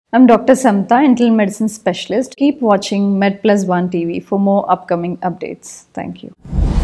I'm Dr. Samta, internal medicine specialist. Keep watching Med Plus One TV for more upcoming updates. Thank you.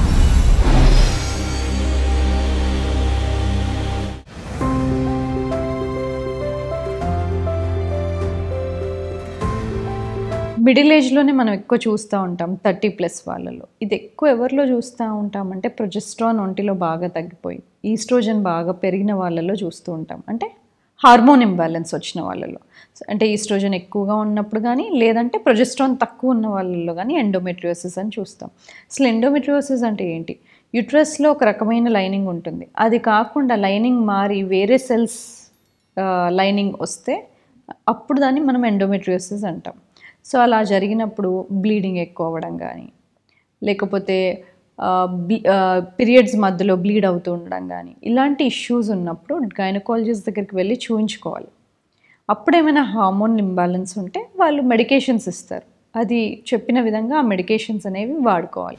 Middle ఏజ్లోనే మనం ఎక్కువ చూస్తూ ఉంటాం thirty plus వాళ్ళలో ఇది ఎక్కువ ఎవరిలో చూస్తూ ఉంటామంటే ప్రొజెస్ట్రాన్ ఒంటిలో బాగా తగ్గిపోయి ఈస్ట్రోజన్ బాగా పెరిగిన వాళ్ళలో చూస్తూ ఉంటాం అంటే హార్మోన్ ఇంబ్యాలెన్స్ వచ్చిన వాళ్ళలో అంటే ఈస్ట్రోజన్ ఎక్కువగా ఉన్నప్పుడు కానీ లేదంటే ప్రొజెస్ట్రాన్ తక్కువ ఉన్న వాళ్ళలో కానీ ఎండోమెట్రియోసిస్ అని చూస్తాం అసలు ఎండోమెట్రియోసిస్ అంటే ఏంటి యుట్రస్లో ఒక రకమైన లైనింగ్ ఉంటుంది అది కాకుండా లైనింగ్ మారి వేరే సెల్స్ లైనింగ్ వస్తే అప్పుడు దాన్ని మనం ఎండోమెట్రియోసిస్ అంటాం సో అలా జరిగినప్పుడు బ్లీడింగ్ ఎక్కువ అవ్వడం కానీ లేకపోతే పీరియడ్స్ మధ్యలో బ్లీడ్ అవుతూ ఉండడం కానీ ఇలాంటి ఇష్యూస్ ఉన్నప్పుడు గైనకాలజిస్ట్ దగ్గరికి వెళ్ళి చూయించుకోవాలి అప్పుడు ఏమైనా హార్మోన్ ఇంబ్యాలెన్స్ ఉంటే వాళ్ళు మెడికేషన్స్ ఇస్తారు అది చెప్పిన విధంగా ఆ మెడికేషన్స్ అనేవి వాడుకోవాలి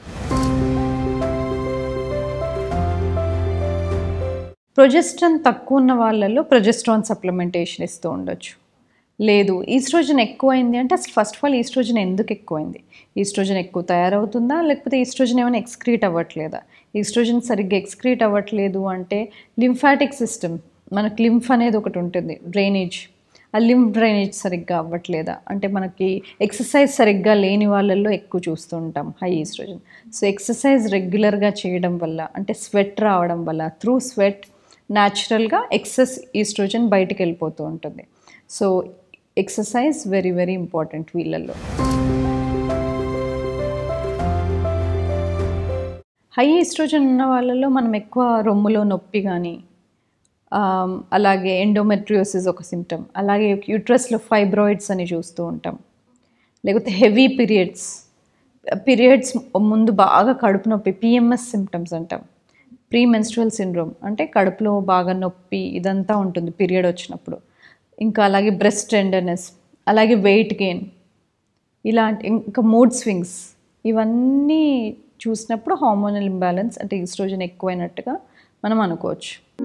ప్రొజెస్ట్రాన్ తక్కువ ఉన్న వాళ్ళలో ప్రొజెస్ట్రాన్ సప్లిమెంటేషన్ ఇస్తూ ఉండొచ్చు లేదు ఈస్ట్రోజన్ ఎక్కువైంది అంటే అసలు ఫస్ట్ ఆఫ్ ఆల్ ఈస్ట్రోజన్ ఎందుకు ఎక్కువైంది ఈస్ట్రోజన్ ఎక్కువ తయారవుతుందా లేకపోతే ఈస్ట్రోజన్ ఏమైనా ఎక్స్క్రీట్ అవ్వట్లేదా ఈస్ట్రోజన్ సరిగ్గా ఎక్స్క్రీట్ అవ్వట్లేదు అంటే లింఫాటిక్ సిస్టమ్ మనకు లింఫ్ అనేది ఒకటి ఉంటుంది డ్రైనేజ్ ఆ లింఫ్ డ్రైనేజ్ సరిగ్గా అవ్వట్లేదా అంటే మనకి ఎక్సర్సైజ్ సరిగ్గా లేని వాళ్ళల్లో ఎక్కువ చూస్తూ ఉంటాం హై ఈస్ట్రోజన్ సో ఎక్సర్సైజ్ రెగ్యులర్గా చేయడం వల్ల అంటే స్వెట్ రావడం వల్ల త్రూ స్వెట్ న్యాచురల్గా ఎక్సెస్ ఈస్ట్రోజన్ బయటికి వెళ్ళిపోతూ ఉంటుంది so exercise very very important వీళ్ళల్లో హై ఈస్ట్రోజన్ ఉన్న వాళ్ళలో మనం ఎక్కువ రొమ్ములో నొప్పి కానీ అలాగే ఎండోమెట్రియోసిస్ ఒక సిమ్టమ్ అలాగే యూట్రస్లో ఫైబ్రాయిడ్స్ అని చూస్తూ ఉంటాం లేకపోతే హెవీ పీరియడ్స్ పీరియడ్స్ ముందు బాగా కడుపు నొప్పి పిఎంఎస్ సిమ్టమ్స్ అంటాం ప్రీ మెన్స్ట్రువల్ సిండ్రోమ్ అంటే కడుపులో బాగా నొప్పి ఇదంతా ఉంటుంది పీరియడ్ వచ్చినప్పుడు ఇంకా అలాగే బ్రెస్ట్ టెండర్నెస్ అలాగే వెయిట్ గెయిన్ ఇలాంటి ఇంకా మూడ్ స్వింగ్స్ ఇవన్నీ చూసినప్పుడు హార్మోనల్ ఇంబ్యాలెన్స్ అంటే ఈస్ట్రోజన్ ఎక్కువైనట్టుగా మనం అనుకోవచ్చు